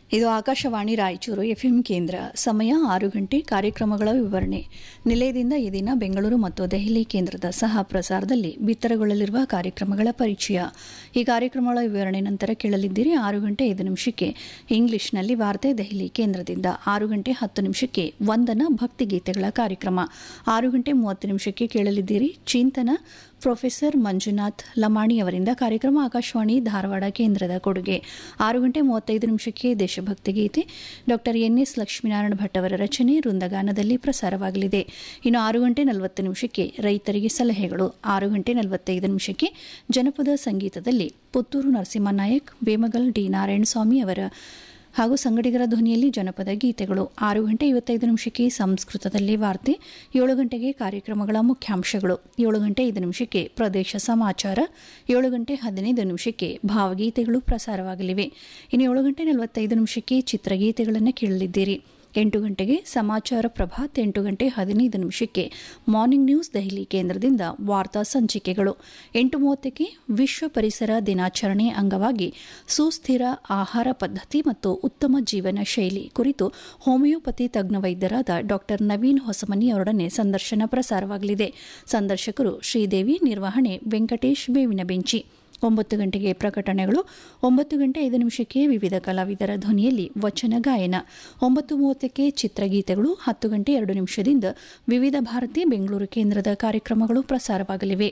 ಇದು ಆಕಾಶವಾಣಿ ರಾಯಚೂರು ಎಫ್ಎಂ ಕೇಂದ್ರ ಸಮಯ ಆರು ಗಂಟೆ ಕಾರ್ಯಕ್ರಮಗಳ ವಿವರಣೆ ನಿಲಯದಿಂದ ಈ ದಿನ ಬೆಂಗಳೂರು ಮತ್ತು ದೆಹಲಿ ಕೇಂದ್ರದ ಸಹ ಪ್ರಸಾರದಲ್ಲಿ ಬಿತ್ತರಗೊಳ್ಳಲಿರುವ ಕಾರ್ಯಕ್ರಮಗಳ ಪರಿಚಯ ಈ ಕಾರ್ಯಕ್ರಮಗಳ ವಿವರಣೆ ನಂತರ ಕೇಳಲಿದ್ದೀರಿ ಆರು ಗಂಟೆ ಐದು ನಿಮಿಷಕ್ಕೆ ಇಂಗ್ಲಿಷ್ನಲ್ಲಿ ವಾರ್ತೆ ದೆಹಲಿ ಕೇಂದ್ರದಿಂದ ಆರು ಗಂಟೆ ಹತ್ತು ನಿಮಿಷಕ್ಕೆ ವಂದನ ಭಕ್ತಿಗೀತೆಗಳ ಕಾರ್ಯಕ್ರಮ ಆರು ಗಂಟೆ ಮೂವತ್ತು ನಿಮಿಷಕ್ಕೆ ಕೇಳಲಿದ್ದೀರಿ ಚಿಂತನ ಪ್ರೊಫೆಸರ್ ಮಂಜುನಾಥ್ ಲಮಾಣಿ ಅವರಿಂದ ಕಾರ್ಯಕ್ರಮ ಆಕಾಶವಾಣಿ ಧಾರವಾಡ ಕೇಂದ್ರದ ಕೊಡುಗೆ ಆರು ಗಂಟೆ ಮೂವತ್ತೈದು ನಿಮಿಷಕ್ಕೆ ದೇಶಭಕ್ತಿ ಗೀತೆ doctor N S Lakshminarayana Bhat ಅವರ ರಚನೆ ವೃಂದಗಾನದಲ್ಲಿ ಪ್ರಸಾರವಾಗಲಿದೆ ಇನ್ನು ಆರು ಗಂಟೆ ನಲವತ್ತು ನಿಮಿಷಕ್ಕೆ ರೈತರಿಗೆ ಸಲಹೆಗಳು ಆರು ಗಂಟೆ ನಲವತ್ತೈದು ನಿಮಿಷಕ್ಕೆ ಜನಪದ ಸಂಗೀತದಲ್ಲಿ ಪುತ್ತೂರು ನರಸಿಂಹನಾಯಕ್ ಬೇಮಗಲ್ ಡಿ ನಾರಾಯಣಸ್ವಾಮಿ ಅವರ ಹಾಗೂ ಸಂಗಡಿಗರ ಧ್ವನಿಯಲ್ಲಿ ಜನಪದ ಗೀತೆಗಳು ಆರು ಗಂಟೆ ಐವತ್ತೈದು ನಿಮಿಷಕ್ಕೆ ಸಂಸ್ಕೃತದಲ್ಲಿ ವಾರ್ತೆ ಏಳು ಗಂಟೆಗೆ ಕಾರ್ಯಕ್ರಮಗಳ ಮುಖ್ಯಾಂಶಗಳು ಏಳು ಗಂಟೆ ಐದು ನಿಮಿಷಕ್ಕೆ ಪ್ರದೇಶ ಸಮಾಚಾರ ಏಳು ಗಂಟೆ ಹದಿನೈದು ನಿಮಿಷಕ್ಕೆ ಭಾವಗೀತೆಗಳು ಪ್ರಸಾರವಾಗಲಿವೆ ಇನ್ನು ಏಳು ಗಂಟೆ ನಲವತ್ತೈದು ನಿಮಿಷಕ್ಕೆ ಚಿತ್ರಗೀತೆಗಳನ್ನು ಕೇಳಲಿದ್ದೀರಿ ಎಂಟು ಗಂಟೆಗೆ ಸಮಾಚಾರ ಪ್ರಭಾತ್ ಎಂಟು ಗಂಟೆ ಹದಿನೈದು ನಿಮಿಷಕ್ಕೆ ಮಾರ್ನಿಂಗ್ ನ್ಯೂಸ್ ದೆಹಲಿ ಕೇಂದ್ರದಿಂದ ವಾರ್ತಾ ಸಂಚಿಕೆಗಳು ಎಂಟು ಮೂವತ್ತಕ್ಕೆ ವಿಶ್ವ ಪರಿಸರ ದಿನಾಚರಣೆ ಅಂಗವಾಗಿ ಸುಸ್ಥಿರ ಆಹಾರ ಪದ್ಧತಿ ಮತ್ತು ಉತ್ತಮ ಜೀವನ ಶೈಲಿ ಕುರಿತು ಹೋಮಿಯೋಪತಿ ತಜ್ಞ ವೈದ್ಯರಾದ ಡಾಕ್ಟರ್ ನವೀನ್ ಹೊಸಮನಿ ಅವರೊಡನೆ ಸಂದರ್ಶನ ಪ್ರಸಾರವಾಗಲಿದೆ ಸಂದರ್ಶಕರು ಶ್ರೀದೇವಿ ನಿರ್ವಹಣೆ ವೆಂಕಟೇಶ್ ಬೇವಿನ ಬೆಂಚಿ ಒಂಬತ್ತು ಗಂಟೆಗೆ ಪ್ರಕಟಣೆಗಳು ಒಂಬತ್ತು ಗಂಟೆ ಐದು ನಿಮಿಷಕ್ಕೆ ವಿವಿಧ ಕಲಾವಿದರ ಧ್ವನಿಯಲ್ಲಿ ವಚನ ಗಾಯನ ಒಂಬತ್ತು ಮೂವತ್ತಕ್ಕೆ ಚಿತ್ರಗೀತೆಗಳು ಹತ್ತು ಗಂಟೆ ಎರಡು ನಿಮಿಷದಿಂದ ವಿವಿಧ ಭಾರತಿ ಬೆಂಗಳೂರು ಕೇಂದ್ರದ ಕಾರ್ಯಕ್ರಮಗಳು ಪ್ರಸಾರವಾಗಲಿವೆ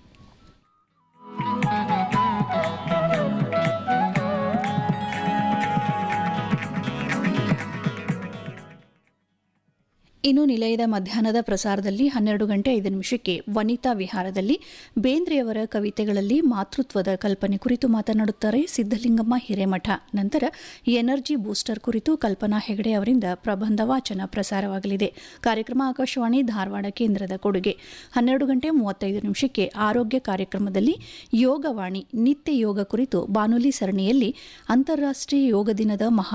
ಇನ್ನು ನಿಲಯದ ಮಧ್ಯಾಹ್ನದ ಪ್ರಸಾರದಲ್ಲಿ ಹನ್ನೆರಡು ಗಂಟೆ ಐದು ನಿಮಿಷಕ್ಕೆ ವನಿತಾ ವಿಹಾರದಲ್ಲಿ ಬೇಂದ್ರೆಯವರ ಕವಿತೆಗಳಲ್ಲಿ ಮಾತೃತ್ವದ ಕಲ್ಪನೆ ಕುರಿತು ಮಾತನಾಡುತ್ತಾರೆ ಸಿದ್ದಲಿಂಗಮ್ಮ ಹಿರೇಮಠ ನಂತರ ಎನರ್ಜಿ ಬೂಸ್ಟರ್ ಕುರಿತು ಕಲ್ಪನಾ ಹೆಗಡೆ ಅವರಿಂದ ಪ್ರಬಂಧ ವಾಚನ ಪ್ರಸಾರವಾಗಲಿದೆ ಕಾರ್ಯಕ್ರಮ ಆಕಾಶವಾಣಿ ಧಾರವಾಡ ಕೇಂದ್ರದ ಕೊಡುಗೆ ಹನ್ನೆರಡು ಗಂಟೆ ಮೂವತ್ತೈದು ನಿಮಿಷಕ್ಕೆ ಆರೋಗ್ಯ ಕಾರ್ಯಕ್ರಮದಲ್ಲಿ ಯೋಗವಾಣಿ ನಿತ್ಯ ಯೋಗ ಕುರಿತು ಬಾನುಲಿ ಸರಣಿಯಲ್ಲಿ ಅಂತಾರಾಷ್ಟ್ರೀಯ ಯೋಗ ದಿನದ ಮಹಾ